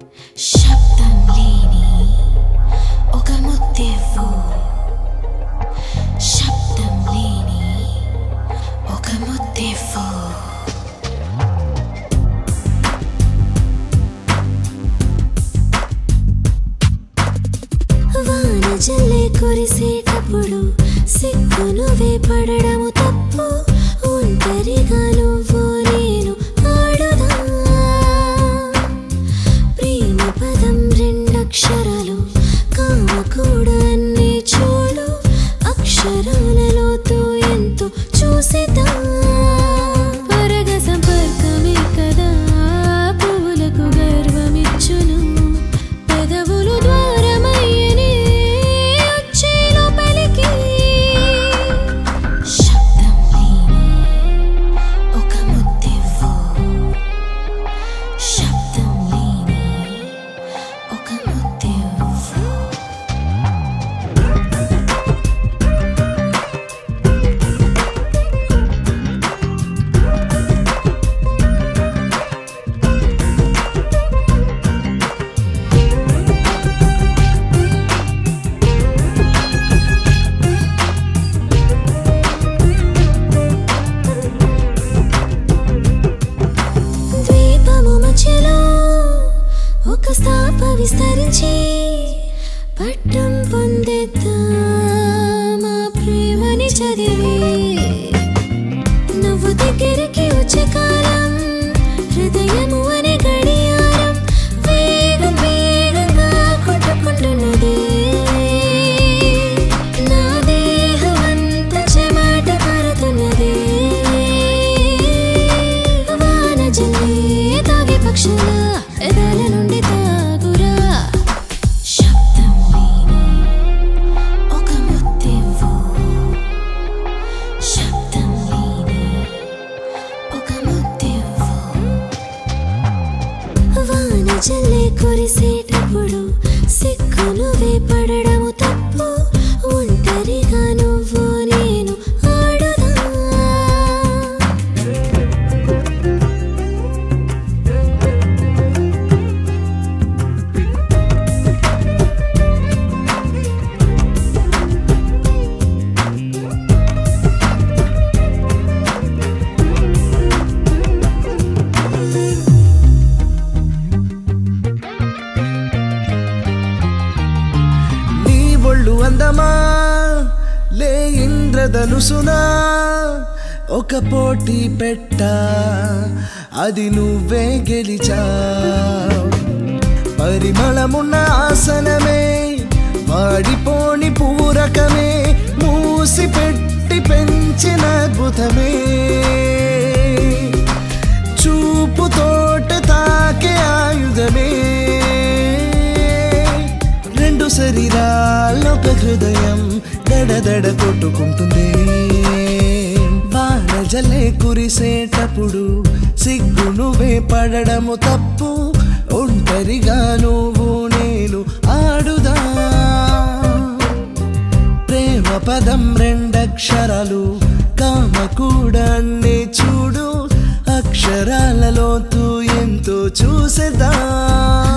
శబ్దం లేని ఒక ముద్దెవ్వు శబ్దం లేని ఒక ముద్దెవ్వు వాన జల్లే కురిసేటప్పుడు సిగ్గును వేపడము తప్పు ఒంటరిగా నువ్వు నేను ఆడుదా ప్రేమ పదం రెండక్షరాలు కామ కూడా అన్ని చూడు అక్షరాలలోతో ఎంతో చూసేదా పరగ సంపర్కమే కదా పువ్వులకు గర్వమిచ్చును పెదవులు ద్వారమయ్యనే వచ్చే లోపలికి శబ్దం లేని ఒక ముద్దెవ్వు శబ్దం లేని ఒక ముద్దెవ్వు ద్వీపము మధ్యలో ఒక స్థాప విస్తరించి పట్టం పొందేద్దా మా ప్రేమని చదివి నువ్వు దగ్గరికి వచ్చే కాలం హృదయము అనే గడియారం వేగం వేగంగా కొట్టుకుంటున్నది నా దేహమంత చెమట పడుతున్నది వాన జల్లే తాగే పక్షుల ఎదాల నుండి తాగురా శబ్దం లేని ఒక ముద్దెవ్వు శబ్దం లేని ఒక ముద్దెవ్వు వాన జల్లే కురిసేటప్పుడు సిగ్గును వేపడము తప్పు ఒంటరిగా నువ్వు నేను ఆడుదా నీ ఒళ్ళు అందమా లే ఇంద్రధనుసునా ఒక పోటీ పెట్ట అది నువ్వే గెలిచా పరిమళమున్న ఆసనమే వాడిపోని పూరకమే మూసి పెట్టి పెంచిన అద్భుతమే చూపుతోట తాకే ఆయుధమే రెండు శరీరాల్లో ఒక హృదయం దడదడ కొట్టుకుంటుంది బాణ జలే కురిసేటప్పుడు సిగ్గు నువ్వే పడడము తప్పు ఒంటరిగా నువ్వు నేను ఆడుదా ప్రేమ పదం రెండక్షరాలు కామ కూడా అన్ని చూడు అక్షరాలలోతూ ఎంతో చూసేదా